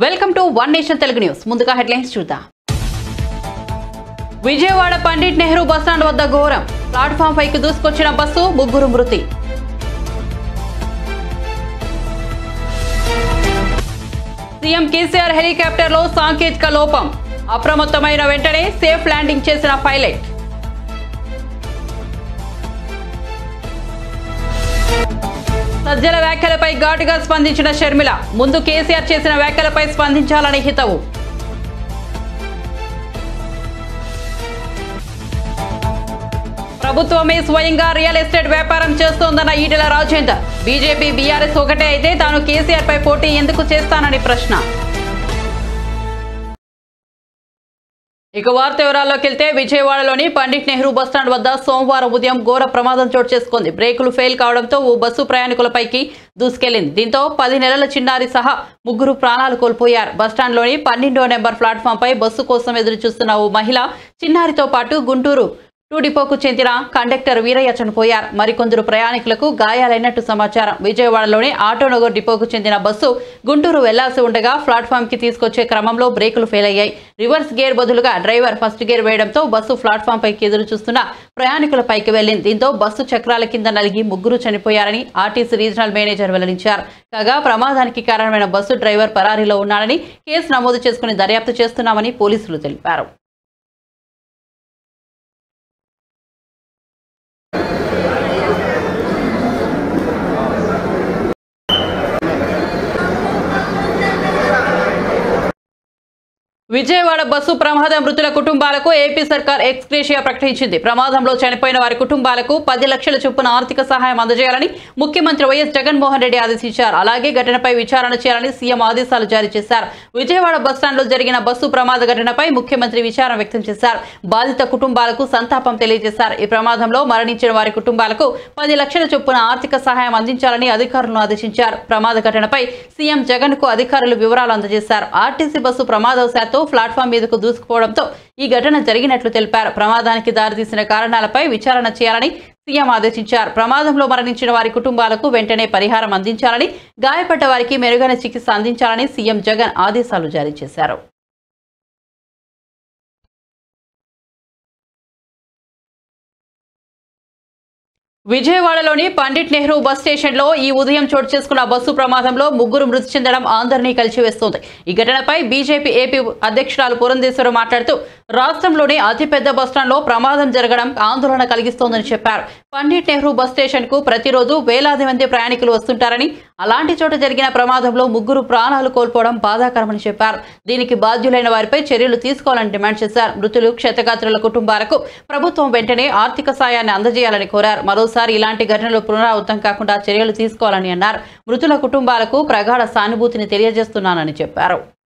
Welcome to one nation Telugu news ముందుగా headlines చూద్దాం Vijayawada Pandit Nehru bus stand వద్ద ఘోరం ప్లాట్ఫామ్ పైకి దూసుకొచ్చిన బస్సు ముగ్గురు మృతి సీఎం కేసీఆర్ హెలికాప్టర్లో సాంకేతిక లోపం అప్రమత్తమైన వెంటనే సేఫ్ ల్యాండింగ్ చేసిన పైలట్ సజ్జల వ్యాఖ్యలపై ఘాటుగా స్పందించిన షర్మిల ముందు కేసీఆర్ చేసిన వ్యాఖ్యలపై స్పందించాలని హితవు ప్రభుత్వమే స్వయంగా రియల్ ఎస్టేట్ వ్యాపారం చేస్తోందన్న ఈటెల రాజేందర్ బీజేపీ బీఆర్ఎస్ ఒకటే అయితే తాను కేసీఆర్ పై పోటీ ఎందుకు చేస్తానని ప్రశ్న ఇక వార్త వివరాల్లోకి వెళ్తే విజయవాడలోని పండిట్ నెహ్రూ బస్టాండ్ వద్ద సోమవారం ఉదయం ఘోర ప్రమాదం చోటు చేసుకుంది బ్రేకులు ఫెయిల్ కావడంతో ఓ బస్సు ప్రయాణికులపైకి దూసుకెళ్లింది దీంతో పది నెలల చిన్నారి సహా ముగ్గురు ప్రాణాలు కోల్పోయారు బస్టాండ్లోని పన్నెండో నెంబర్ ప్లాట్ఫామ్ పై బస్సు కోసం ఎదురు చూస్తున్న ఓ మహిళ చిన్నారితో పాటు గుంటూరు టూ డిపోకు చెందిన కండక్టర్ వీరయ్య చనిపోయారు మరికొందరు ప్రయాణికులకు గాయాలైనట్టు సమాచారం విజయవాడలోని ఆటోనగర్ డిపోకు చెందిన బస్సు గుంటూరు వెళ్లాల్సి ఉండగా ప్లాట్ఫామ్ కి తీసుకొచ్చే క్రమంలో బ్రేకులు ఫెయిల్ అయ్యాయి రివర్స్ గేర్ బదులుగా డ్రైవర్ ఫస్ట్ గేర్ వేయడంతో బస్సు ప్లాట్ఫామ్ పైకి ఎదురు చూస్తున్న ప్రయాణికుల పైకి వెళ్లింది దీంతో బస్సు చక్రాల కింద నలిగి ముగ్గురు చనిపోయారని ఆర్టీసీ రీజనల్ మేనేజర్ వెల్లడించారు కాగా ప్రమాదానికి కారణమైన బస్సు డ్రైవర్ పరారీలో ఉన్నాడని కేసు నమోదు చేసుకుని దర్యాప్తు చేస్తున్నామని పోలీసులు తెలిపారు విజయవాడ బస్సు ప్రమాద మృతుల కుటుంబాలకు ఏపీ సర్కార్ ఎక్స్గ్రేషియా ప్రకటించింది ప్రమాదంలో చనిపోయిన వారి కుటుంబాలకు పది లక్షల చొప్పున ఆర్థిక సహాయం అందజేయాలని ముఖ్యమంత్రి వైఎస్ జగన్మోహన్ రెడ్డి ఆదేశించారు అలాగే ఘటనపై విచారణ చేయాలని సీఎం ఆదేశాలు జారీ చేశారు విజయవాడ బస్టాండ్లో జరిగిన బస్సు ప్రమాద ఘటనపై ముఖ్యమంత్రి విచారణ వ్యక్తం చేశారు బాధిత కుటుంబాలకు సంతాపం తెలియజేశారు ఈ ప్రమాదంలో మరణించిన వారి కుటుంబాలకు పది లక్షల చొప్పున ఆర్థిక సహాయం అందించాలని అధికారులను ఆదేశించారు ప్రమాద ఘటనపై సీఎం జగన్ కు అధికారులు వివరాలు అందజేశారు ఆర్టీసీ బస్సు ప్రమాదవశాత్తు ప్లాట్ఫామ్ మీదకు దూసుకుపోవడంతో ఈ ఘటన జరిగినట్లు తెలిపారు ప్రమాదానికి దారితీసిన కారణాలపై విచారణ చేయాలని సీఎం ఆదేశించారు ప్రమాదంలో మరణించిన వారి కుటుంబాలకు వెంటనే పరిహారం అందించాలని గాయపడ్డ వారికి మెరుగైన చికిత్స అందించాలని సీఎం జగన్ ఆదేశాలు జారీ చేశారు విజయవాడలోని పండిట్ నెహ్రూ బస్ స్టేషన్లో ఈ ఉదయం చోటు చేసుకున్న బస్సు ప్రమాదంలో ముగ్గురు మృతి చెందడం అందరినీ కలిసివేస్తోంది ఈ ఘటనపై బీజేపీ ఏపీ అధ్యక్షురాలు పురంధేశ్వరం మాట్లాడుతూ రాష్ట్రంలోని అతిపెద్ద బస్టాండ్లో ప్రమాదం జరగడం ఆందోళన కలిగిస్తోందని చెప్పారు పండిట్ నెహ్రూ బస్ స్టేషన్ కు ప్రతిరోజు వేలాది మంది ప్రయాణికులు వస్తుంటారని అలాంటి చోట జరిగిన ప్రమాదంలో ముగ్గురు ప్రాణాలు కోల్పోవడం బాధాకరమని చెప్పారు దీనికి బాధ్యులైన వారిపై చర్యలు తీసుకోవాలని డిమాండ్ చేశారు మృతులు క్షతగాత్రుల కుటుంబాలకు ప్రభుత్వం వెంటనే ఆర్థిక సాయాన్ని అందజేయాలని కోరారు మరోసారి ఇలాంటి ఘటనలు పునరావృతం కాకుండా చర్యలు తీసుకోవాలని అన్నారు మృతుల కుటుంబాలకు ప్రగాఢ సానుభూతిని తెలియజేస్తున్నానని చెప్పారు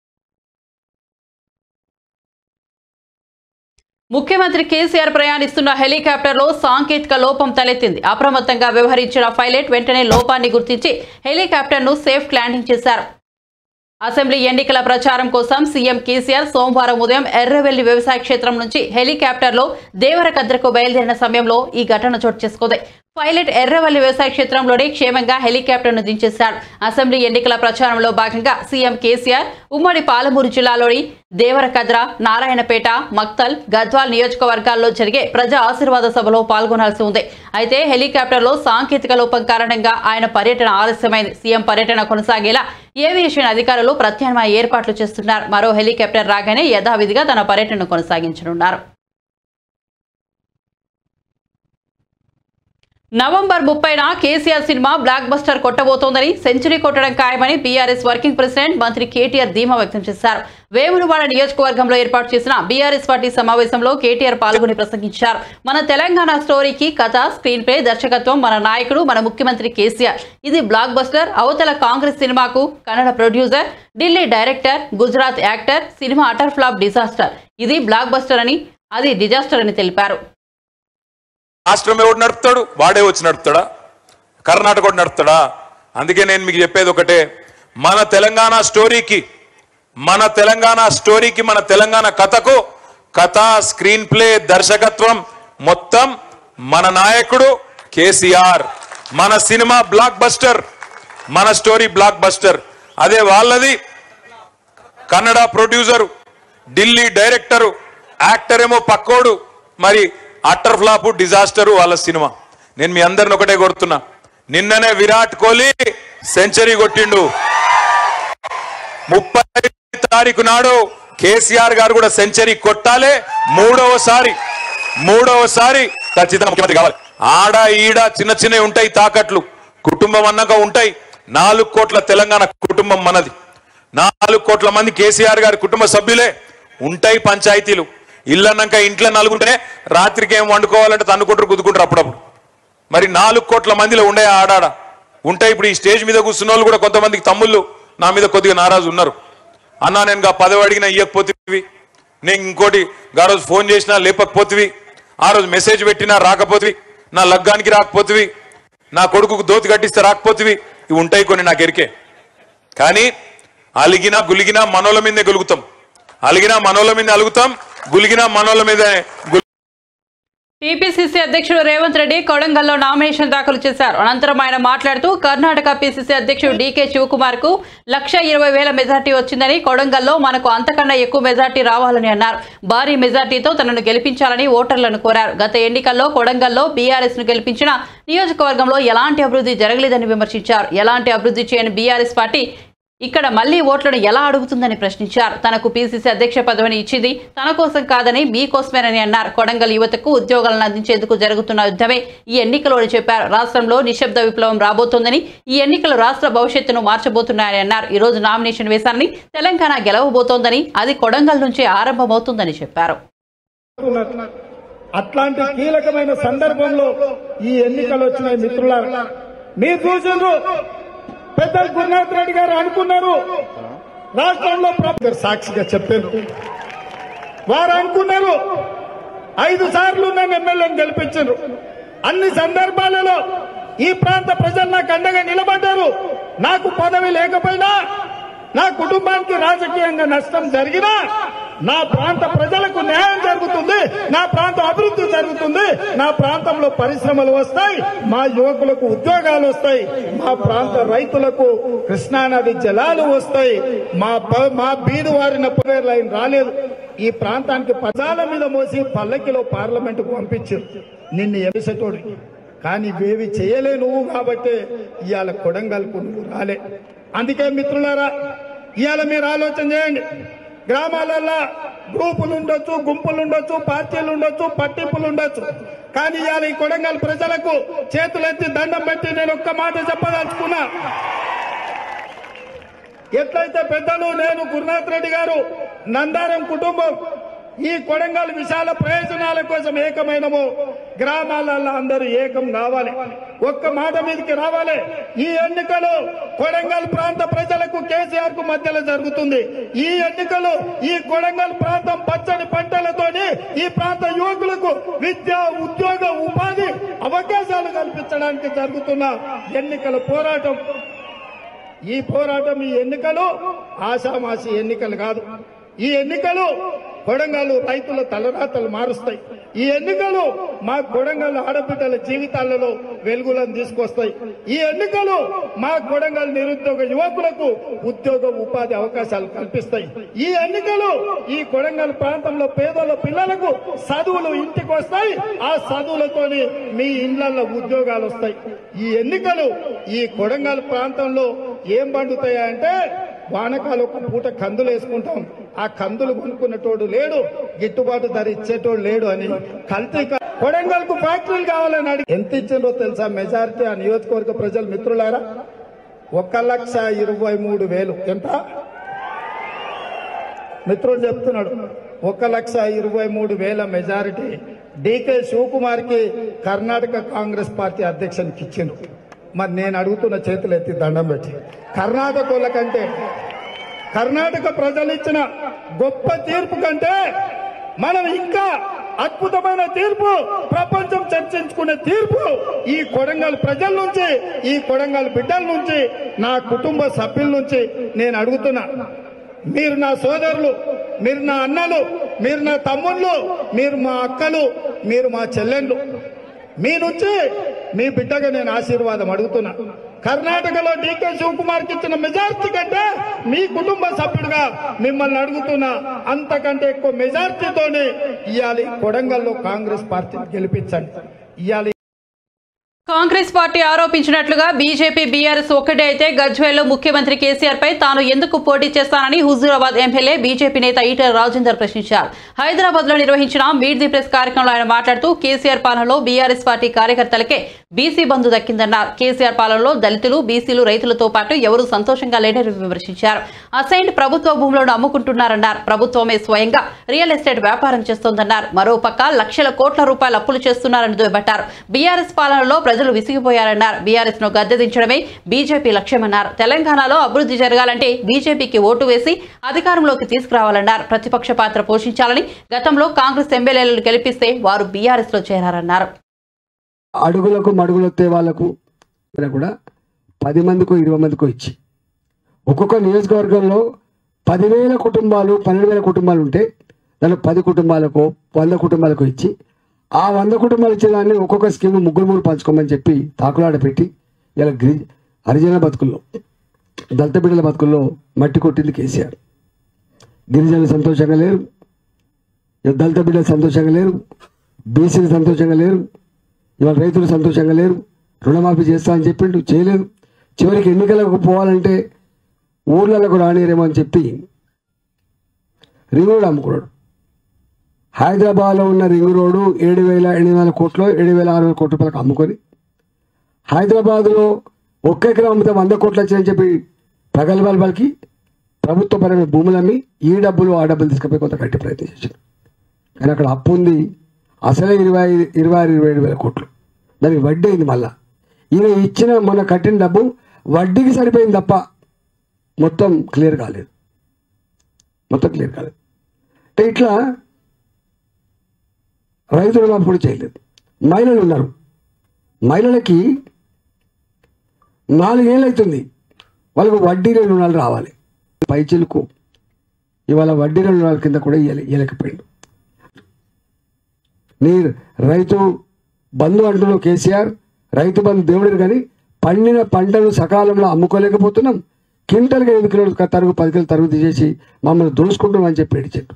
ముఖ్యమంత్రి కేసీఆర్ ప్రయాణిస్తున్న హెలికాప్టర్లో సాంకేతిక లోపం తలెత్తింది అప్రమత్తంగా వ్యవహరించిన పైలట్ వెంటనే లోపాన్ని గుర్తించి హెలికాప్టర్ను సేఫ్ ల్యాండింగ్ చేశారు అసెంబ్లీ ఎన్నికల ప్రచారం కోసం సీఎం కేసీఆర్ సోమవారం ఉదయం ఎర్రవెల్లి వ్యవసాయ క్షేత్రం నుంచి హెలికాప్టర్లో దేవరకద్రకు బయలుదేరిన సమయంలో ఈ ఘటన చోటు చేసుకుంది పైలట్ ఎర్రవల్లి వ్యవసాయ క్షేత్రంలోనే క్షేమంగా హెలికాప్టర్ను దించేశారు అసెంబ్లీ ఎన్నికల ప్రచారంలో భాగంగా సీఎం కేసీఆర్ ఉమ్మడి పాలమూరు జిల్లాలోని దేవరకద్ర నారాయణపేట మక్తల్ గద్వాల్ నియోజకవర్గాల్లో జరిగే ప్రజా ఆశీర్వాద సభలో పాల్గొనాల్సి ఉంది అయితే హెలికాప్టర్లో సాంకేతిక లోపం కారణంగా ఆయన పర్యటన ఆలస్యమైంది సీఎం పర్యటన కొనసాగేలా ఏవియేషన్ అధికారులు ప్రత్యామ్నాయ ఏర్పాట్లు చేస్తున్నారు మరో హెలికాప్టర్ రాగానే యథావిధిగా తన పర్యటన కొనసాగించనున్నారు నవంబర్ ముప్పైన కేసీఆర్ సినిమా బ్లాక్ బస్టర్ కొట్టబోతోందని సెంచరీ కొట్టడం ఖాయమని బీఆర్ఎస్ వర్కింగ్ ప్రెసిడెంట్ మంత్రి కేటీఆర్ ధీమా వ్యక్తం చేశారు వేములవాడ నియోజకవర్గంలో ఏర్పాటు చేసిన బీఆర్ఎస్ పార్టీ సమావేశంలో కేటీఆర్ పాల్గొని ప్రసంగించారు మన తెలంగాణ స్టోరీకి కథ స్క్రీన్ ప్లే దర్శకత్వం మన నాయకుడు మన ముఖ్యమంత్రి కేసీఆర్ ఇది బ్లాక్ బస్టర్ అవతల కాంగ్రెస్ సినిమాకు Kannada producer Delhi director Gujarat actor cinema utter flop disaster ఇది బ్లాక్ బస్టర్ అని అది డిజాస్టర్ అని తెలిపారు రాష్ట్రం ఎవడు నడుపుతాడు వాడే వచ్చి నడుపుతాడా కర్ణాటక వాడు నడుపుతాడా అందుకే నేను మీకు చెప్పేది ఒకటే మన తెలంగాణ స్టోరీకి మన తెలంగాణ స్టోరీకి మన తెలంగాణ కథకు కథ స్క్రీన్ ప్లే దర్శకత్వం మొత్తం మన నాయకుడు కేసీఆర్ మన సినిమా బ్లాక్ బస్టర్ మన స్టోరీ బ్లాక్ బస్టర్ అదే వాళ్ళది Kannada producer Delhi director actor ఏమో పక్కోడు మరి అట్టర్ ఫ్లాప్ డిజాస్టర్ వాళ్ళ సినిమా నేను మీ అందరిని ఒకటే కొడుతున్నా నిన్ననే విరాట్ కోహ్లీ సెంచరీ కొట్టిండు ముప్పై తారీఖు నాడు కేసీఆర్ గారు కూడా సెంచరీ కొట్టాలి మూడవసారి మూడవసారి ఖచ్చితంగా ముఖ్యమంత్రి కావాలి ఆడ ఈడ చిన్న చిన్నవి ఉంటాయి తాకట్లు కుటుంబం అన్నాక ఉంటాయి నాలుగు కోట్ల తెలంగాణ కుటుంబం మనది నాలుగు కోట్ల మంది కేసీఆర్ గారి కుటుంబ సభ్యులే ఉంటాయి పంచాయతీలు ఇల్లు అన్నాక ఇంట్లో నలుగుంటే రాత్రికి ఏం వండుకోవాలంటే తన్నుకుంటారు గుద్దుకుంటారు అప్పుడప్పుడు మరి నాలుగు కోట్ల మందిలో ఉండే ఆడాడ ఉంటాయి ఇప్పుడు ఈ స్టేజ్ మీద కూర్చున్న వాళ్ళు కూడా కొంతమందికి తమ్ముళ్ళు నా మీద కొద్దిగా నారాజు ఉన్నారు అన్నా నేను గా పదవి అడిగినా ఇయ్యకపోతివి నేను ఇంకోటి గా రోజు ఫోన్ చేసినా లేపకపోతివి ఆ రోజు మెసేజ్ పెట్టినా రాకపోతివి నా లగ్గానికి రాకపోతివి నా కొడుకుకు దోతి కట్టిస్తే రాకపోతివి ఇవి ఉంటాయి కొన్ని నాకు ఎరికే కానీ అలిగినా గులిగినా మనోల మీదే గలుగుతాం అలిగినా మనోల మీద అలుగుతాం గులిగినా మనోల మీద టీపీసీసీ అధ్యక్షుడు రేవంత్ రెడ్డి కొడంగల్లో నామినేషన్ దాఖలు చేశారు అనంతరం ఆయన మాట్లాడుతూ కర్ణాటక పీసీసీ అధ్యక్షుడు డీకే శివకుమార్ కు లక్ష ఇరవై వేల మెజార్టీ వచ్చిందని కొడంగల్లో మనకు అంతకన్నా ఎక్కువ మెజార్టీ రావాలని అన్నారు భారీ మెజార్టీతో తనను గెలిపించాలని ఓటర్లను కోరారు గత ఎన్నికల్లో కొడంగల్లో బీఆర్ఎస్ ను గెలిపించిన నియోజకవర్గంలో ఎలాంటి అభివృద్ధి జరగలేదని విమర్శించారు ఎలాంటి అభివృద్ధి చేయని బీఆర్ఎస్ పార్టీ ఇక్కడ మళ్లీ ఓట్లను ఎలా అడుగుతుందని ప్రశ్నించారు తనకు పీసీసీ అధ్యక్ష పదవిని ఇచ్చింది తన కోసం కాదని మీకోసమేనని అన్నారు కొడంగల్ యువతకు ఉద్యోగాలను అందించేందుకు జరుగుతున్న యుద్ధమే ఈ ఎన్నికలు అని చెప్పారు రాష్ట్రంలో నిశ్శబ్ద విప్లవం రాబోతోందని ఈ ఎన్నికలు రాష్ట్ర భవిష్యత్తును మార్చబోతున్నాయని అన్నారు ఈ రోజు నామినేషన్ వేశారని తెలంగాణ గెలవబోతోందని అది కొడంగల్ నుంచే ఆరంభమవుతుందని చెప్పారు ఉన్నారు. అట్లాంటి కీలకమైన సందర్భంలో ఈ ఎన్నికలు వచ్చినాయి మిత్రులారా మీరు చూసిండ్రు పెద్దలు గురునాథ్ రెడ్డి గారు అనుకున్నారు రాష్ట్రంలో ప్రభుత్వ సాక్షిగా చెప్పారు వారు అనుకున్నారు ఐదు సార్లు నన్ను ఎమ్మెల్యేని గెలిపించారు అన్ని సందర్భాలలో ఈ ప్రాంత ప్రజలు నాకు అండగా నిలబడ్డారు నాకు పదవి లేకపోయినా నా కుటుంబానికి రాజకీయంగా నష్టం జరిగినా నా ప్రాంత ప్రజలకు న్యాయం జరుగుతుంది నా ప్రాంతం అభివృద్ధి జరుగుతుంది నా ప్రాంతంలో పరిశ్రమలు వస్తాయి మా యువకులకు ఉద్యోగాలు వస్తాయి మా ప్రాంత రైతులకు కృష్ణానది జలాలు వస్తాయి మా ప- మా బీడు వారిన పురేర్ లైన్ రాలేదు ఈ ప్రాంతానికి పదాల మీద మోసి పల్లకిలో పార్లమెంటుకు పంపించారు నిన్ను ఎమిసటోడు కానీ ఇవేవి చేయలే నువ్వు కాబట్టి ఇవాళ కొడంగల్కు నువ్వు రాలే అందుకే మిత్రులారా ఇవాళ మీరు ఆలోచన చేయండి గ్రామాలల్లో గ్రూపులు ఉండొచ్చు గుంపులు ఉండొచ్చు పార్టీలు ఉండొచ్చు పట్టింపులు ఉండొచ్చు కానీ ఇవాళ ఈ కొడంగల్ ప్రజలకు చేతులెత్తి దండం పెట్టి నేను ఒక్క మాట చెప్పదలుచుకున్నా ఎట్లయితే పెద్దలు నేను గురునాథ్ రెడ్డి గారు నందారం కుటుంబం ఈ కొడంగల్ విశాల ప్రయోజనాల కోసం ఏకమైనము గ్రామాలలో అందరూ ఏకం కావాలి ఒక్క మాట మీదకి రావాలి ఈ ఎన్నికలు కొడంగల్ ప్రాంత ప్రజలకు కేసీఆర్ కు మధ్యలో జరుగుతుంది ఈ ఎన్నికలు ఈ కొడంగల్ ప్రాంతం పచ్చని పంటలతోని ఈ ప్రాంత యువకులకు విద్య ఉద్యోగ ఉపాధి అవకాశాలు కల్పించడానికి జరుగుతున్న ఎన్నికల పోరాటం ఈ పోరాటం ఈ ఎన్నికలు ఆషామాషి ఎన్నికలు కాదు ఈ ఎన్నికలు కొడంగల్ రైతుల తలరాతలు మారుస్తాయి ఈ ఎన్నికలు మా కొడంగల్ ఆడబిడ్డల జీవితాలలో వెలుగులను తీసుకొస్తాయి ఈ ఎన్నికలు మా కొడంగల్ నిరుద్యోగ యువకులకు ఉద్యోగ ఉపాధి అవకాశాలు కల్పిస్తాయి ఈ ఎన్నికలు ఈ కొడంగల్ ప్రాంతంలో పేదల పిల్లలకు చదువులు ఇంటికి వస్తాయి ఆ చదువులతోని మీ ఇళ్లలో ఉద్యోగాలు వస్తాయి ఈ ఎన్నికలు ఈ కొడంగల్ ప్రాంతంలో ఏం పండుతాయా అంటే వానకాలు ఒక పూట కందులు వేసుకుంటాం ఆ కందులు కొనుక్కునేటోడు లేడు గిట్టుబాటు ధర ఇచ్చేటోడు లేడు అని కల్తీ క- కొడంగల్ కు ఫ్యాక్టరీలు కావాలని అడిగి ఎంత ఇచ్చిందో తెలుసా మెజారిటీ ఆ నియోజకవర్గ ప్రజలు మిత్రులారా ఒక లక్ష ఇరవై మూడు వేలు ఎంత మిత్రుడు చెప్తున్నాడు ఒక లక్ష ఇరవై మూడు వేల మెజారిటీ డీకే శివకుమార్ కి కర్ణాటక కాంగ్రెస్ పార్టీ అధ్యక్షునికి ఇచ్చిండు మరి నేను అడుగుతున్న చేతులు ఎత్తి దండం పెట్టి కర్ణాటక కంటే కర్ణాటక ప్రజలు ఇచ్చిన గొప్ప తీర్పు కంటే మనం ఇంకా అద్భుతమైన తీర్పు ప్రపంచం చర్చించుకునే తీర్పు ఈ కొడంగల్ ప్రజల నుంచి ఈ కొడంగల్ బిడ్డల నుంచి నా కుటుంబ సభ్యుల నుంచి నేను అడుగుతున్నా మీరు నా సోదరులు మీరు నా అన్నలు మీరు నా తమ్ముళ్ళు మీరు మా అక్కలు మీరు మా చెల్లెళ్ళు మీ నుంచి మీ బిడ్డగా నేను ఆశీర్వాదం అడుగుతున్నా కర్ణాటకలో డీకే శివకుమార్కి ఇచ్చిన మెజార్టీ కంటే మీ కుటుంబ సభ్యుడిగా మిమ్మల్ని అడుగుతున్నా అంతకంటే ఎక్కువ మెజార్టీతోనే ఇవాళ కొడంగల్లో కాంగ్రెస్ పార్టీని గెలిపించండి ఇవాళ కాంగ్రెస్ పార్టీ ఆరోపించినట్లుగా బీజేపీ బీఆర్ఎస్ ఒక్కటే అయితే గజ్వేల్లో ముఖ్యమంత్రి కేసీఆర్ పై తాను ఎందుకు పోటీ చేస్తానని హుజూరాబాద్ ఎమ్మెల్యే బీజేపీ నేత ఈటెల రాజేందర్ ప్రశ్నించారు హైదరాబాద్ లో నిర్వహించిన మీట్ ది ప్రెస్ కార్యక్రమంలో ఆయన మాట్లాడుతూ కేసీఆర్ పాలనలో బీఆర్ఎస్ పార్టీ కార్యకర్తలకే బీసీ బంధు దక్కిందన్నారు కేసీఆర్ పాలనలో దళితులు బీసీలు రైతులతో పాటు ఎవరూ సంతోషంగా లేరని విమర్శించారు అసైన్డ్ ప్రభుత్వ భూములను అమ్ముకుంటున్నారన్నారు ప్రభుత్వమే స్వయంగా రియల్ ఎస్టేట్ వ్యాపారం చేస్తోందన్నారు మరోపక్క లక్షల కోట్ల రూపాయల అప్పులు చేస్తున్నారని దుయ్యబట్టారు బీఆర్ఎస్ పాలనలో ప్రజలు విసిగిపోయారన్నారు బీఆర్ఎస్ ను గద్దెదించడమే బీజేపీ లక్ష్యమన్నారు తెలంగాణలో అభివృద్ధి జరగాలంటే బీజేపీకి ఓటు వేసి అధికారంలోకి తీసుకురావాలన్నారు ప్రతిపక్ష పాత్ర పోషించాలని గతంలో కాంగ్రెస్ ఎమ్మెల్యేలను గెలిపిస్తే వారు బీఆర్ఎస్ లో చేరారన్నారు అడుగులకు మడుగులొత్తే వాళ్ళకు కూడా పది మందికో ఇరవై మందికో ఇచ్చి ఒక్కొక్క నియోజకవర్గంలో పదివేల కుటుంబాలు పన్నెండు వేల కుటుంబాలు ఉంటే దాంట్లో పది కుటుంబాలకు వంద కుటుంబాలకు ఇచ్చి ఆ వంద కుటుంబాలు ఇచ్చే దాన్ని ఒక్కొక్క స్కీమ్ ముగ్గురు మూడు పంచుకోమని చెప్పి తాకులాడ పెట్టి ఇలా గిరి హరిజన బతుకుల్లో దళిత బిడ్డల బతుకుల్లో మట్టి కొట్టింది కేసీఆర్ గిరిజనులు సంతోషంగా లేరు దళిత బిడ్డలు సంతోషంగా లేరు బీసీలు సంతోషంగా లేరు ఇవాళ రైతులు సంతోషంగా లేరు రుణమాఫీ చేస్తా అని చెప్పిండు చేయలేదు చివరికి ఎన్నికలకు పోవాలంటే ఊర్లకు రానియరేమో అని చెప్పి రింగ్ రోడ్ అమ్ముకున్నాడు హైదరాబాద్లో ఉన్న రింగ్ రోడ్డు ఏడు వేల ఎనిమిది వందల కోట్లు ఏడు వేల ఆరు వేల కోట్ల రూపాయలకు అమ్ముకొని హైదరాబాద్లో ఒక్క ఎకరం అమ్మితే వంద కోట్లు వచ్చాయని చెప్పి ప్రగల్భాలు పలికి ప్రభుత్వపరమైన భూములమ్మి ఈ డబ్బులు ఆ డబ్బులు తీసుకుపోయి కొంత కట్టే ప్రయత్నం చేశారు కానీ అక్కడ అప్పు ఉంది అసలే ఇరవై ఐదు ఇరవై ఆరు ఇరవై ఏడు వేల కోట్లు దానికి వడ్డీ అయింది మళ్ళా ఈయన ఇచ్చిన మొన్న కట్టిన డబ్బు వడ్డీకి సరిపోయింది తప్ప మొత్తం క్లియర్ కాలేదు మొత్తం క్లియర్ కాలేదు అంటే ఇట్లా రైతులు మాకు కూడా చేయలేదు మహిళలు ఉన్నారు మహిళలకి నాలుగేళ్ళు అవుతుంది వాళ్ళకు వడ్డీ లేని రుణాలు రావాలి పైచిలకు ఇవాళ వడ్డీ లేని రుణాల కింద కూడా ఇయ్యలే ఇయ్యలేకపోయిండు నీ రైతు బంధు అంటున్నావు కేసీఆర్ రైతు బంధు దేవుడిని కానీ పండిన పంటను సకాలంలో అమ్ముకోలేకపోతున్నాం క్వింటల్గా ఐదు కిలోలు తరుగు పది కిలోలు తరుగు తీసేసి మమ్మల్ని దోసుకుంటాం అని చెప్పి ఏడిచాడు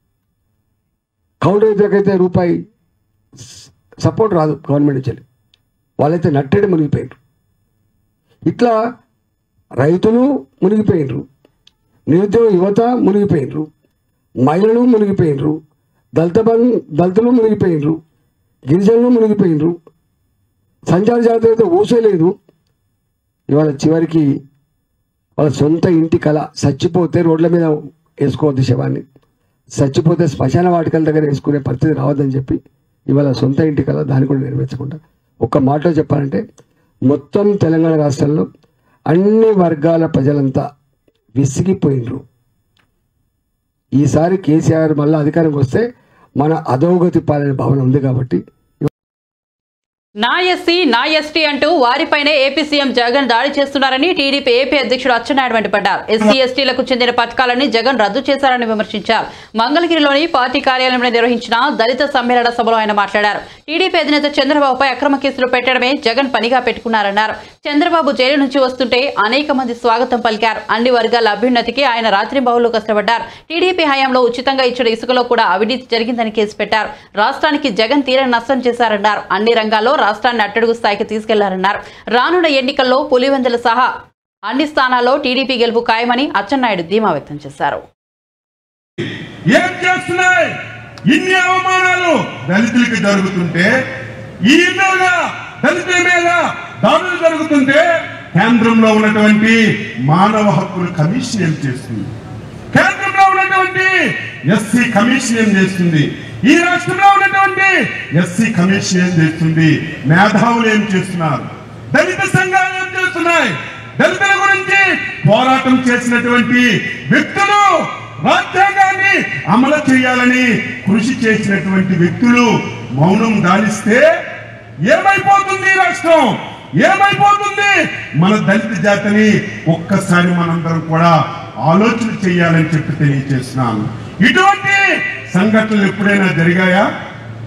కౌలు రైతులకైతే రూపాయి సపోర్ట్ రాదు గవర్నమెంట్ నుంచి వెళ్ళి. వాళ్ళైతే నట్టేడి మునిగిపోయారు ఇట్లా రైతులు మునిగిపోయినరు నిరుద్యోగ యువత మునిగిపోయినరు మహిళలు మునిగిపోయినరు దళిత బం దళితులు మునిగిపోయినరు గిరిజనులు మునిగిపోయినరు సంచార జాతర అయితే ఊసేలేదు ఇవాళ చివరికి వాళ్ళ సొంత ఇంటి కళ చచ్చిపోతే రోడ్ల మీద వేసుకోవద్దు శవాన్ని చచ్చిపోతే శ్మశాన వాటికల దగ్గర వేసుకునే పరిస్థితి రావద్దని చెప్పి ఇవాళ సొంత ఇంటి కళ దాన్ని కూడా నెరవేర్చకుండా ఒక్క మాటలో చెప్పాలంటే మొత్తం తెలంగాణ రాష్ట్రంలో అన్ని వర్గాల ప్రజలంతా విసిగిపోయినరు ఈసారి కేసీఆర్ మళ్ళీ అధికారంకి వస్తే మన అధోగతి పాలన భావన ఉంది కాబట్టి నా ఎస్సీ నా ఎస్టీ అంటూ వారిపైనే ఏపీ సీఎం జగన్ దాడి చేస్తున్నారని టీడీపీ ఏపీ అధ్యక్షుడు అచ్చెన్నాయుడు మండిపడ్డారు ఎస్సీ ఎస్టీలకు చెందిన పథకాలని జగన్ రద్దు చేశారని విమర్శించారు మంగళగిరిలోని పార్టీ కార్యాలయంలో నిర్వహించిన దళిత సమ్మేళన సభలో ఆయన మాట్లాడారు టీడీపీ అధినేత చంద్రబాబుపై అక్రమ కేసులు పెట్టడమే జగన్ పనిగా పెట్టుకున్నారన్నారు చంద్రబాబు జైలు నుంచి వస్తుంటే అనేక మంది స్వాగతం పలికారు అన్ని వర్గాల అభ్యున్నతికి ఆయన రాత్రి బావులు కష్టపడ్డారు టీడీపీ హయాంలో ఉచితంగా ఇచ్చిన ఇసుకలో కూడా అవినీతి జరిగిందని కేసు పెట్టారు రాష్ట్రానికి జగన్ తీరని నష్టం చేశారన్నారు అన్ని రంగాల్లో రాష్ట్రాన్ని అట్టడుగు స్థాయికి తీసుకెళ్లారన్నారు రానున్న ఎన్నికల్లో పులివెందుల సహా అన్ని స్థానాల్లో టీడీపీ గెలుపు ఖాయమని అచ్చెన్నాయుడు ధీమా వ్యక్తం చేశారు ఏం చేస్తున్నాయి ఇన్ని అవమానాలు దళితులకి జరుగుతుంటే ఈ మీద దళితుల మీద దాడులు జరుగుతుంటే కేంద్రంలో ఉన్నటువంటి మానవ హక్కుల కమిషన్ ఏం చేస్తుంది కేంద్రంలో ఉన్నటువంటి ఎస్సీ కమిషన్ ఏం చేస్తుంది ఈ రాష్ట్రంలో ఉన్నటువంటి ఎస్సీ కమిషన్ ఏం చేస్తుంది మేధావులు ఏం చేస్తున్నారు దళిత సంఘాలు ఏం చేస్తున్నాయి దళితుల గురించి పోరాటం చేసినటువంటి వ్యక్తులు రాజ్యాంగాన్ని అమలు చేయాలని కృషి చేసినటువంటి వ్యక్తులు మౌనం దానిస్తే ఏమైపోతుంది ఈ రాష్ట్రం ఏమైపోతుంది మన దళిత జాతిని ఒక్కసారి మనందరం కూడా ఆలోచన చేయాలని చెప్పి తెలియజేస్తున్నాను ఇటువంటి సంఘటనలు ఎప్పుడైనా జరిగాయా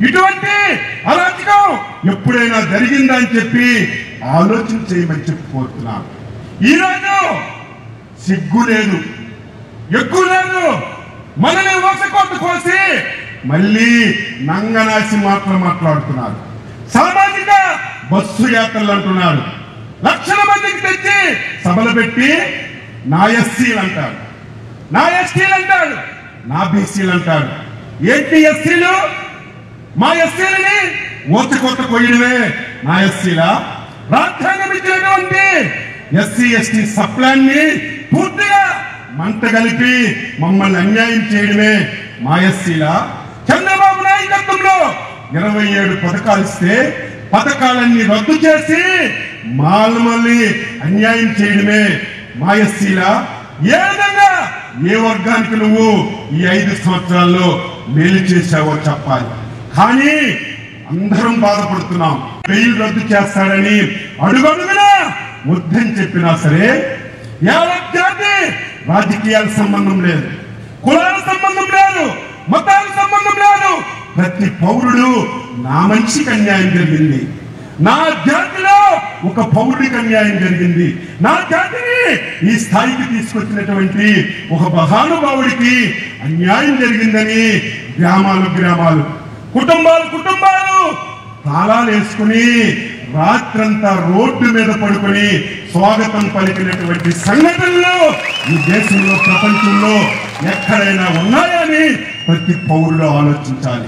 ఇటువంటి అరాచకం ఎప్పుడైనా జరిగిందా అని చెప్పి ఆలోచన చేయమని చెప్పిపోతున్నాను ఈరోజు సిగ్గు లేదు ఎక్కువ లేదు మనల్ని వసకొట్టు కోసి మళ్ళీ నంగనాసి మాటలు మాట్లాడుతున్నారు సామాజిక బస్సు యాత్రలు అంటున్నారు లక్షల మందికి తెచ్చి సభలు పెట్టి నా ఎస్సీలు అంటారు నా ఎస్టీలు అంటాడు నా బీసీలు అంటాడు ఏంటి ఎస్సీలు మా ఎస్సీలని ఓత కొత్త కొయ్యడమే నా ఎస్సీలా రాజ్యాంగం ఇచ్చినటువంటి ఎస్సీ ఎస్టీ సప్లాన్ని పూర్తిగా మంట కలిపి మమ్మల్ని అన్యాయం చేయడమే మా ఎస్సీలా చంద్రబాబు నాయకత్వంలో ఇరవై ఏడు పథకాలు ఇస్తే పథకాలన్నీ రద్దు చేసి మళ్ళీ అన్యాయం చేయడమే మా ఎస్సీలా ఏ విధంగా ఏ వర్గానికి నువ్వు ఈ ఐదు సంవత్సరాల్లో మేలు చేశావో చెప్పాలి కానీ అందరం బాధపడుతున్నాం బెయిల్ రద్దు చేస్తాడని అడుగడుగునా వద్దని చెప్పినా సరే యావత్ జాతి రాజకీయాల సంబంధం లేదు కులాల సంబంధం లేదు మతాల సంబంధం లేదు ప్రతి పౌరుడు నా మనిషికి అన్యాయం జరిగింది నా జాతిలో ఒక పౌరుడికి అన్యాయం జరిగింది నా జాతిని ఈ స్థాయికి తీసుకొచ్చినటువంటి ఒక మహానుభావుడికి అన్యాయం జరిగిందని గ్రామాలు గ్రామాలు కుటుంబాలు కుటుంబాలు తాళాలు వేసుకుని రాత్రంతా రోడ్డు మీద పడుకొని స్వాగతం పలికినటువంటి సంఘటనలు ఈ దేశంలో ప్రపంచంలో ఎక్కడైనా ఉన్నాయని ప్రతి పౌరుడు ఆలోచించాలి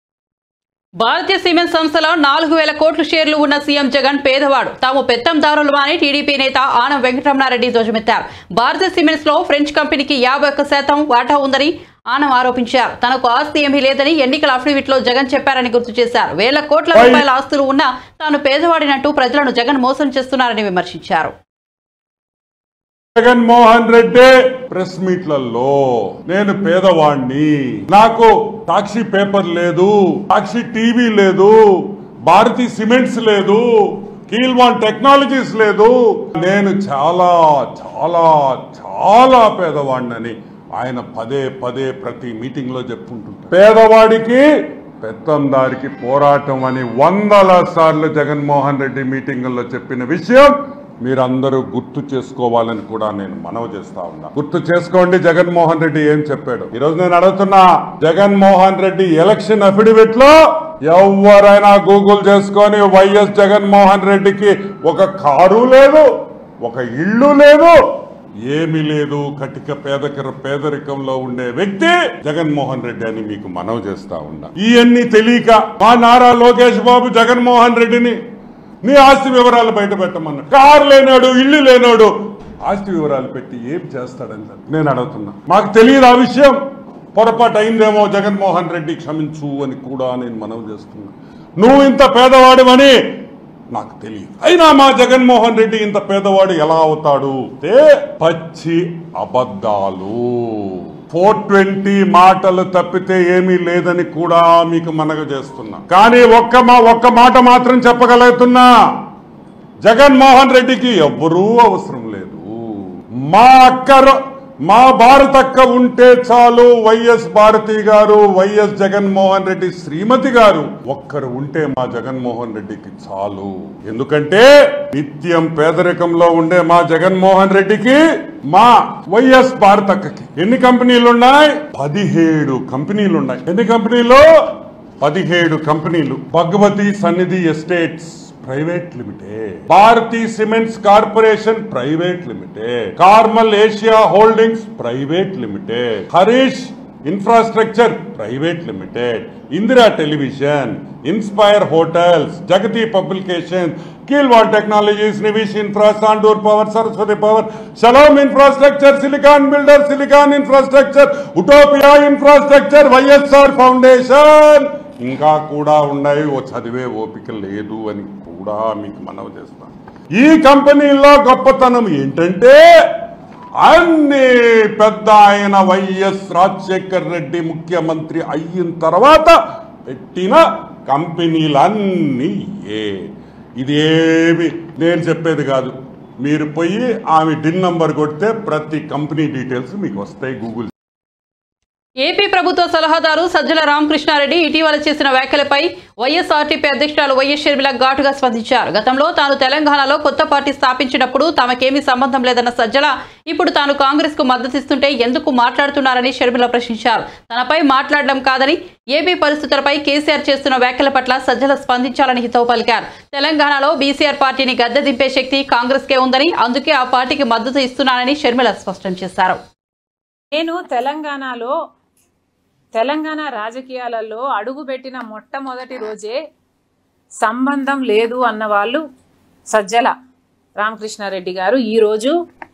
భారతీయ సిమెంట్ సంస్థలో నాలుగు వేల కోట్ల షేర్లు ఉన్న సీఎం జగన్ పేదవాడు తాము పెత్తందారులు అని టీడీపీ నేత ఆనం వెంకటరమణారెడ్డి ధ్వజమెత్తారు భారతీయ సిమెంట్స్ లో ఫ్రెంచ్ కంపెనీకి యాభై ఒక్క శాతం వాటా ఉందని ఆనం ఆరోపించారు తనకు ఆస్తి ఏమీ లేదని ఎన్నికల అఫిడవిట్ లో జగన్ చెప్పారని గుర్తు చేశారు వేల కోట్ల రూపాయల ఆస్తులు ఉన్నా తాను పేదవాడినట్టు ప్రజలను జగన్ మోసం చేస్తున్నారని విమర్శించారు జగన్మోహన్ రెడ్డి ప్రెస్ మీట్లలో నేను పేదవాణ్ణి నాకు సాక్షి పేపర్ లేదు సాక్షి టీవీ లేదు భారతీ సిమెంట్స్ లేదు కీల్వాన్ టెక్నాలజీస్ లేదు నేను చాలా చాలా చాలా పేదవాడినని ఆయన పదే పదే ప్రతి మీటింగ్ లో చెప్పుకుంటుంటారు పేదవాడికి పెత్తందారికి పోరాటం అని వందల సార్లు జగన్మోహన్ రెడ్డి మీటింగుల్లో చెప్పిన విషయం మీరందరూ గుర్తు చేసుకోవాలని కూడా నేను మనవి చేస్తా ఉన్నా గుర్తు చేసుకోండి జగన్మోహన్ రెడ్డి ఏం చెప్పాడు ఈ రోజు నేను అడుగుతున్నా జగన్మోహన్ రెడ్డి ఎలక్షన్ అఫిడవిట్ లో ఎవరైనా గూగుల్ చేసుకొని వైఎస్ జగన్మోహన్ రెడ్డికి ఒక కారు లేదు ఒక ఇల్లు లేదు ఏమీ లేదు కటిక పేదకర పేదరికంలో ఉండే వ్యక్తి జగన్మోహన్ రెడ్డి అని మీకు మనవి చేస్తా ఉన్నా ఇవన్నీ తెలియక మా నారా లోకేష్ బాబు జగన్మోహన్ రెడ్డిని నీ ఆస్తి వివరాలు బయట పెట్టమన్నాడు కారు లేనాడు ఇల్లు లేనాడు ఆస్తి వివరాలు పెట్టి ఏం చేస్తాడని నేను అడుగుతున్నా మాకు తెలియదు ఆ విషయం పొరపాటు అయిందేమో జగన్మోహన్ రెడ్డి క్షమించు అని కూడా నేను మనవి చేస్తున్నా నువ్వు ఇంత పేదవాడివని నాకు తెలియదు అయినా మా జగన్మోహన్ రెడ్డి ఇంత పేదవాడు ఎలా అవుతాడు అంటే పచ్చి అబద్ధాలు ఫోర్ ట్వంటీ మాటలు తప్పితే ఏమీ లేదని కూడా మీకు మనగ చేస్తున్నా కానీ ఒక్క మా ఒక్క మాట మాత్రం చెప్పగలుగుతున్నా జగన్మోహన్ రెడ్డికి ఎవ్వరూ అవసరం లేదు మా అక్క మా భారత అక్క ఉంటే చాలు వైఎస్ భారతి గారు వైఎస్ జగన్మోహన్ రెడ్డి శ్రీమతి గారు ఒక్కరు ఉంటే మా జగన్మోహన్ రెడ్డికి చాలు ఎందుకంటే నిత్యం పేదరికంలో ఉండే మా జగన్మోహన్ రెడ్డికి మా వైఎస్ భారత అక్కకి ఎన్ని కంపెనీలు ఉన్నాయి పదిహేడు కంపెనీలు ఉన్నాయి ఎన్ని కంపెనీలు పదిహేడు కంపెనీలు Bhagavathi Sannidhi estates private limited Bharathi cements corporation private limited Carmel Asia holdings private limited Harish infrastructure private limited Indira television inspire hotels Jagati publication కీల్వాల్ technologies Nivish infra Sandur power Saraswati power Shalom infrastructure silicon builder silicon infrastructure Utopia infrastructure YSR foundation ఇంకా కూడా ఉన్నాయి ఓ చదివే ఓపిక లేదు అని కూడా మీకు మనవి చేస్తాను ఈ కంపెనీలో గొప్పతనం ఏంటంటే అన్ని పెద్ద ఆయన వైఎస్ రాజశేఖర్ రెడ్డి ముఖ్యమంత్రి అయిన తర్వాత పెట్టిన కంపెనీలన్నీ ఏ ఇదేమి నేను చెప్పేది కాదు మీరు పోయి ఆమె డిన్ నంబర్ కొడితే ప్రతి కంపెనీ డీటెయిల్స్ మీకు వస్తాయి గూగుల్ ఏపీ ప్రభుత్వ సలహాదారు సజ్జల రామకృష్ణారెడ్డి ఇటీవల చేసిన వ్యాఖ్యలపై వైఎస్ఆర్టీపీ అధ్యక్షురాలు వైఎస్ షర్మిల ఘాటుగా స్పందించారు గతంలో తాను తెలంగాణలో కొత్త పార్టీ స్థాపించినప్పుడు తమకేమీ సంబంధం లేదన్న సజ్జల ఇప్పుడు తాను కాంగ్రెస్ కు మద్దతిస్తుంటే ఎందుకు మాట్లాడుతున్నారని షర్మిల ప్రశ్నించారు తనపై మాట్లాడడం కాదని ఏపీ పరిస్థితులపై కేసీఆర్ చేస్తున్న వ్యాఖ్యల పట్ల సజ్జల స్పందించాలని హితవు పలికారు తెలంగాణలో బీసీఆర్ పార్టీని గద్దె దింపే శక్తి కాంగ్రెస్కే ఉందని అందుకే ఆ పార్టీకి మద్దతు ఇస్తున్నానని షర్మిల స్పష్టం చేశారు నేను తెలంగాణలో తెలంగాణ రాజకీయాలలో అడుగుపెట్టిన మొట్టమొదటి రోజే సంబంధం లేదు అన్న వాళ్ళు సజ్జల రామకృష్ణారెడ్డి గారు ఈరోజు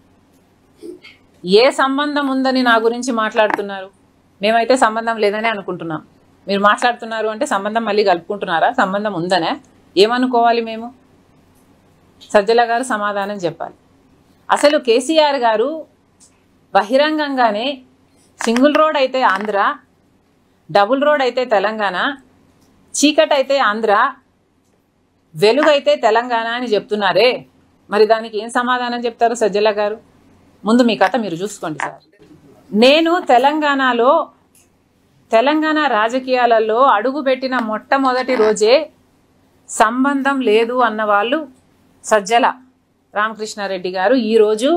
ఏ సంబంధం ఉందని నా గురించి మాట్లాడుతున్నారు మేమైతే సంబంధం లేదని అనుకుంటున్నాం మీరు మాట్లాడుతున్నారు అంటే సంబంధం మళ్ళీ కలుపుకుంటున్నారా సంబంధం ఉందనే ఏమనుకోవాలి మేము సజ్జల గారు సమాధానం చెప్పాలి అసలు కేసీఆర్ గారు బహిరంగంగానే సింగిల్ రోడ్ అయితే ఆంధ్ర డబుల్ రోడ్ అయితే తెలంగాణ చీకట్ అయితే ఆంధ్ర వెలుగైతే తెలంగాణ అని చెప్తున్నారే మరి దానికి ఏం సమాధానం చెప్తారు సజ్జల గారు ముందు మీ కథ మీరు చూసుకోండి సార్ నేను తెలంగాణలో తెలంగాణ రాజకీయాలలో అడుగుపెట్టిన మొట్టమొదటి రోజే సంబంధం లేదు అన్న వాళ్ళు సజ్జల రామకృష్ణారెడ్డి గారు ఈరోజు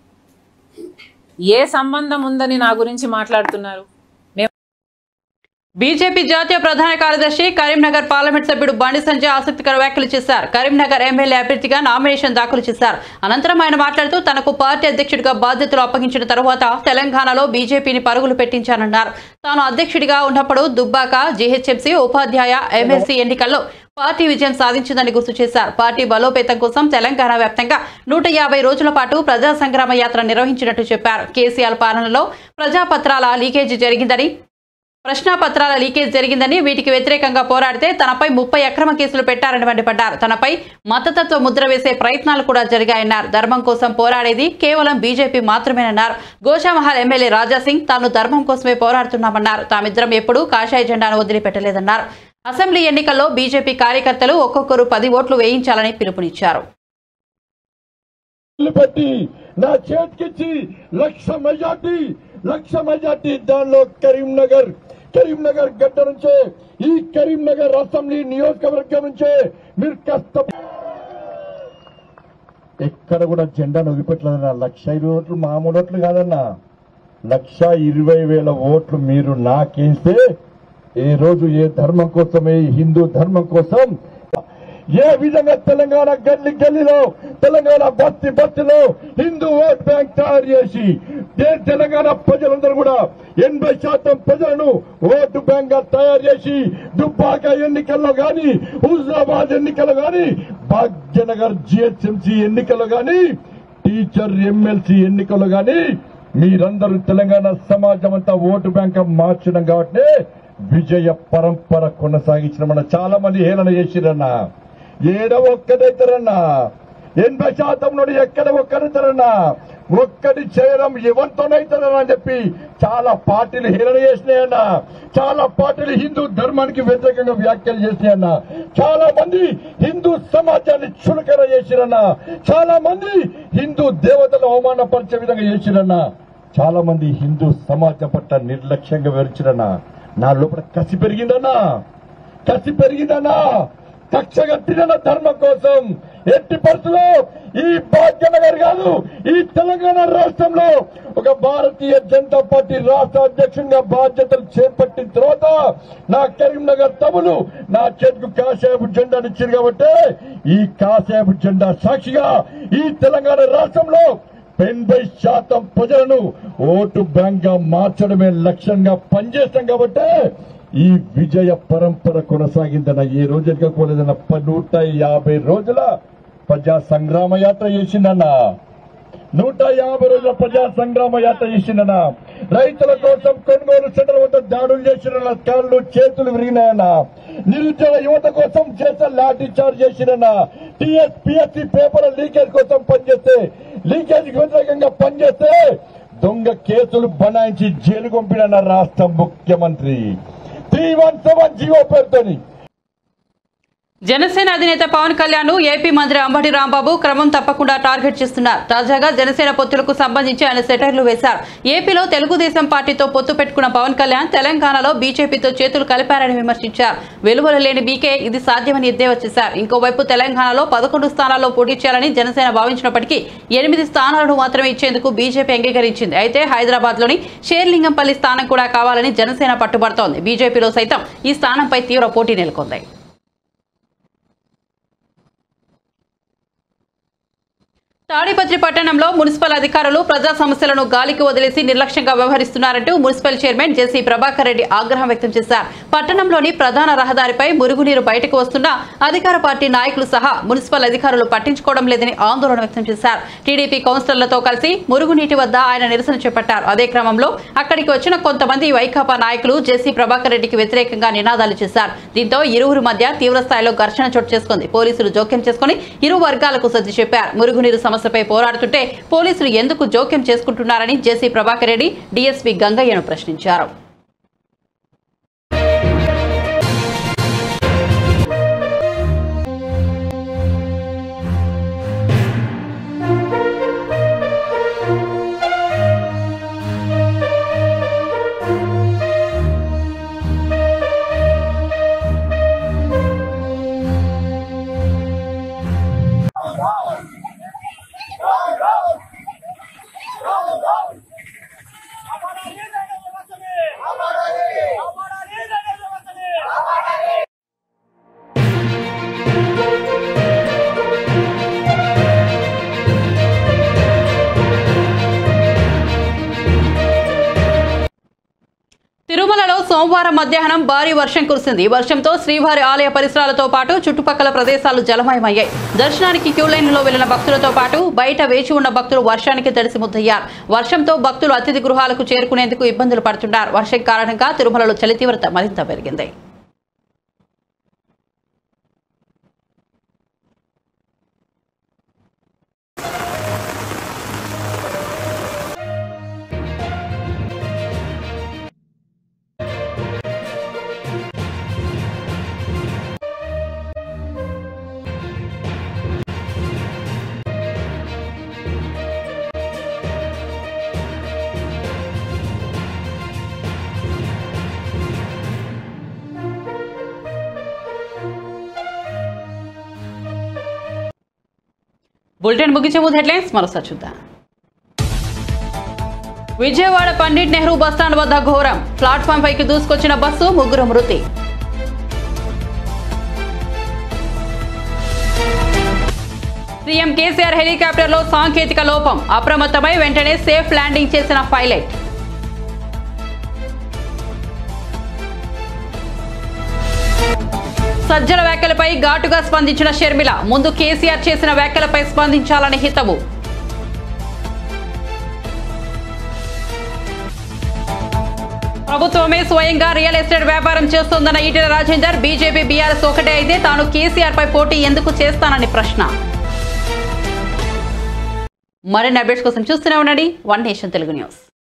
ఏ సంబంధం ఉందని నా గురించి మాట్లాడుతున్నారు మేము బీజేపీ జాతీయ ప్రధాన కార్యదర్శి కరీంనగర్ పార్లమెంట్ సభ్యుడు బండి సంజయ్ ఆసక్తికర వ్యాఖ్యలు చేశారు కరీంనగర్ ఎమ్మెల్యే అభ్యర్థిగా నామినేషన్ దాఖలు చేశారు అనంతరం ఆయన మాట్లాడుతూ తనకు పార్టీ అధ్యక్షుడిగా బాధ్యతలు అప్పగించిన తరువాత తెలంగాణలో బీజేపీని పరుగులు పెట్టించానన్నారు తాను అధ్యక్షుడిగా ఉన్నప్పుడు దుబ్బాక జీహెచ్ఎంసీ ఉపాధ్యాయ ఎమ్మెల్సీ ఎన్నికల్లో పార్టీ విజయం సాధించిందని గుర్తు చేశారు పార్టీ బలోపేతం కోసం తెలంగాణ వ్యాప్తంగా నూట యాభై రోజుల పాటు ప్రజా సంగ్రామ యాత్ర నిర్వహించినట్టు చెప్పారు కేసీఆర్ పాలనలో ప్రజాపత్రాల లీకేజీ జరిగిందని ప్రశ్నాపత్రాల లీకేజ్ జరిగిందని వీటికి వ్యతిరేకంగా పోరాడితే తనపై ముప్పై అక్రమ కేసులు పెట్టారని మండిపడ్డారు తనపై మతతత్వ ముద్ర వేసే ప్రయత్నాలు కూడా జరిగాయన్నారు ధర్మం కోసం పోరాడేది కేవలం బీజేపీ మాత్రమేనన్నారు గోషామహల్ ఎమ్మెల్యే రాజాసింగ్ తాను ధర్మం కోసమే పోరాడుతున్నామన్నారు తామిద్దరం ఎప్పుడూ కాషాయ జెండాను వదిలిపెట్టలేదన్నారు అసెంబ్లీ ఎన్నికల్లో బీజేపీ కార్యకర్తలు ఒక్కొక్కరు పది ఓట్లు వేయించాలని పిలుపునిచ్చారు పెట్టి నా చేతికిచ్చి లక్ష మెజార్టీ లక్ష మెజార్టీ దానిలో కరీంనగర్ కరీంనగర్ గడ్డ నుంచే ఈ కరీంనగర్ అసెంబ్లీ నియోజకవర్గం నుంచే మీరు కష్ట ఎక్కడ కూడా జెండా నొగిపెట్టలేదన్నా లక్ష ఇరవై ఓట్లు మామూలు ఓట్లు కాదన్నా లక్ష ఇరవై వేల ఓట్లు మీరు నాకేస్తే ఏ రోజు ఏ ధర్మం కోసం ఏ హిందూ ధర్మం కోసం ఏ విధంగా తెలంగాణ గల్లీ గల్లీలో తెలంగాణ బస్తి బస్తిలో హిందూ ఓట్ బ్యాంక్ తయారు చేసి దే- తెలంగాణ ప్రజలందరూ కూడా ఎనభై శాతం ప్రజలను ఓటు బ్యాంక్ గా తయారు చేసి దుబ్బాక ఎన్నికల్లో గాని హుజరాబాద్ ఎన్నికల్లో గాని భాగ్యనగర్ జిహెచ్ఎంసీ ఎన్నికల్లో గాని టీచర్ ఎమ్మెల్సీ ఎన్నికల్లో గాని మీరందరూ తెలంగాణ సమాజం అంతా ఓటు బ్యాంక్ మార్చడం కాబట్టి విజయ పరంపర కొనసాగించిన మన చాలా మంది హేళన చేసిరన్నా ఏడో ఒక్కదైతారన్నా ఎనభై శాతం నుండి ఎక్కడ ఒక్కడైతారన్నా ఒక్కటి చేయడం ఎవరితోనైతారని అని చెప్పి చాలా పార్టీలు హేళన చేసినాయన్న చాలా పార్టీలు హిందూ ధర్మానికి వ్యతిరేకంగా వ్యాఖ్యలు చేసినాయన్న చాలా మంది హిందూ సమాజాన్ని చులకన చేసిరన్న చాలా మంది హిందూ దేవతలు అవమానపరిచే విధంగా చేసిరన్న చాలా మంది హిందూ సమాజం పట్ల నిర్లక్ష్యంగా వివరించిరన్నా నా లోపల కసి పెరిగిందన్నా కసి పెరిగిందన్నా కక్ష కట్టిన ధర్మం కోసం ఎట్టి పరిస్థితుల్లో ఈ భాగ్యనగర్ కాదు ఈ తెలంగాణ రాష్ట్రంలో ఒక భారతీయ జనతా పార్టీ రాష్ట్ర అధ్యక్షునిగా బాధ్యతలు చేపట్టిన తర్వాత నా కరీంనగర్ తమ్ములు నా చేతికి కాషాయపు జెండాను ఇచ్చారు కాబట్టి ఈ కాషాయపు జెండా సాక్షిగా ఈ తెలంగాణ రాష్ట్రంలో ఎనభై శాతం ప్రజలను ఓటు బ్యాంక్ గా మార్చడమే లక్ష్యంగా పనిచేస్తాం కాబట్టి ఈ విజయ పరంపర కొనసాగిందన్న ఈ రోజు ఎక్కకపోలేదన్న ప- నూట యాభై రోజుల ప్రజా సంగ్రామ యాత్ర చేసిందన్న నూట యాభై రోజుల ప్రజా సంగ్రామ యాత్ర చేసిందన్న రైతుల కోసం కొనుగోలు సెంటర్ వద్ద దాడులు చేసిన కాళ్ళు చేతులు విరిగినాయన్న నిరుద్యోగ యువత కోసం చేసే లాఠీ చార్జ్ చేసిరన్న టీఎస్ పిఎస్సి పేపర్ లీకేజ్ కోసం పనిచేస్తే లీకేజ్ వ్యతిరేకంగా పనిచేస్తే దొంగ కేసులు బనాయించి జైలు పంపిన రాష్ట్ర ముఖ్యమంత్రి త్రీ వన్ సెవెన్ జీవో పేరుతోని జనసేన అధినేత పవన్ కళ్యాణ్ ఏపీ మంత్రి అంబటి రాంబాబు క్రమం తప్పకుండా టార్గెట్ చేస్తున్నారు తాజాగా జనసేన పొత్తులకు సంబంధించి ఆయన సెటర్లు వేశారు ఏపీలో తెలుగుదేశం పార్టీతో పొత్తు పెట్టుకున్న పవన్ కళ్యాణ్ తెలంగాణలో బీజేపీతో చేతులు కలిపారని విమర్శించారు వెలువల లేని బీకే ఇది సాధ్యమని ఎద్దేవా చేశారు ఇంకోవైపు తెలంగాణలో పదకొండు స్థానాల్లో పోటీ చేయాలని జనసేన భావించినప్పటికీ ఎనిమిది స్థానాలను మాత్రమే ఇచ్చేందుకు బీజేపీ అంగీకరించింది అయితే హైదరాబాద్ లోని షేర్లింగంపల్లి స్థానం కూడా కావాలని జనసేన పట్టుబడుతోంది బీజేపీలో సైతం ఈ స్థానంపై తీవ్ర పోటీ నెలకొంది తాడిపత్రి పట్టణంలో మున్సిపల్ అధికారులు ప్రజా సమస్యలను గాలికి వదిలేసి నిర్లక్ష్యంగా వ్యవహరిస్తున్నారంటూ municipal chairman JC Prabhakar Reddy ఆగ్రహం వ్యక్తం చేశారు పట్టణంలోని ప్రధాన రహదారిపై మురుగునీరు బయటకు వస్తున్నా అధికార పార్టీ నాయకులు సహా మున్సిపల్ అధికారులు పట్టించుకోవడం లేదని ఆందోళన వ్యక్తం చేశారు టీడీపీ కౌన్సిలర్లతో కలిసి మురుగునీటి వద్ద ఆయన నిరసన చేపట్టారు అదే క్రమంలో అక్కడికి వచ్చిన కొంతమంది వైకాపా నాయకులు జేసీ ప్రభాకర్ రెడ్డికి వ్యతిరేకంగా నినాదాలు చేశారు దీంతో ఇరువురి మధ్య తీవ్ర స్థాయిలో ఘర్షణ చోటు చేసుకుంది పోలీసులు జోక్యం చేసుకుని ఇరు వర్గాలకు సర్ది చెప్పారు మురుగునీరు సమస్యపై పోరాడుతుంటే పోలీసులు ఎందుకు జోక్యం చేసుకుంటున్నారని జేసీ ప్రభాకర్ రెడ్డి డీఎస్పీ గంగయ్యను ప్రశ్నించారు తిరుమలలో సోమవారం మధ్యాహ్నం భారీ వర్షం కురిసింది ఈ వర్షంతో శ్రీవారి ఆలయ పరిసరాలతో పాటు చుట్టుపక్కల ప్రదేశాలు జలమయమయ్యాయి దర్శనానికి క్యూ లైన్లో వెళ్లిన భక్తులతో పాటు బయట వేచి ఉన్న భక్తులు వర్షానికి తడిసి ముద్దయ్యారు వర్షంతో భక్తులు అతిథి గృహాలకు చేరుకునేందుకు ఇబ్బందులు పడుతున్నారు వర్షం కారణంగా తిరుమలలో చలి తీవ్రత మరింత పెరిగింది బులెటిన్ ముగించే ముందు హెడ్లైన్స్ మరోసారి చూద్దాం విజయవాడ పండిట్ నెహ్రూ బస్టాండ్ వద్ద ఘోరం ప్లాట్ఫామ్ పైకి దూసుకొచ్చిన బస్సు ముగ్గురు మృతి సీఎం కేసీఆర్ హెలికాప్టర్లో సాంకేతిక లోపం అప్రమత్తమై వెంటనే సేఫ్ ల్యాండింగ్ చేసిన పైలట్ సజ్జల వ్యాఖ్యలపై ఘాటుగా స్పందించిన షర్మిల ముందు కేసీఆర్ చేసిన వ్యాఖ్యలపై స్పందించాలని హితవు ప్రభుత్వమే స్వయంగా రియల్ ఎస్టేట్ వ్యాపారం చేస్తోందన్న ఈటెల రాజేందర్ బీజేపీ బీఆర్ఎస్ ఒకటే అయితే తాను కేసీఆర్ పై పోటీ ఎందుకు చేస్తానని ప్రశ్న మరిన్ని అప్డేట్స్ కోసం చూస్తూనే ఉండండి వన్ నేషన్ తెలుగు న్యూస్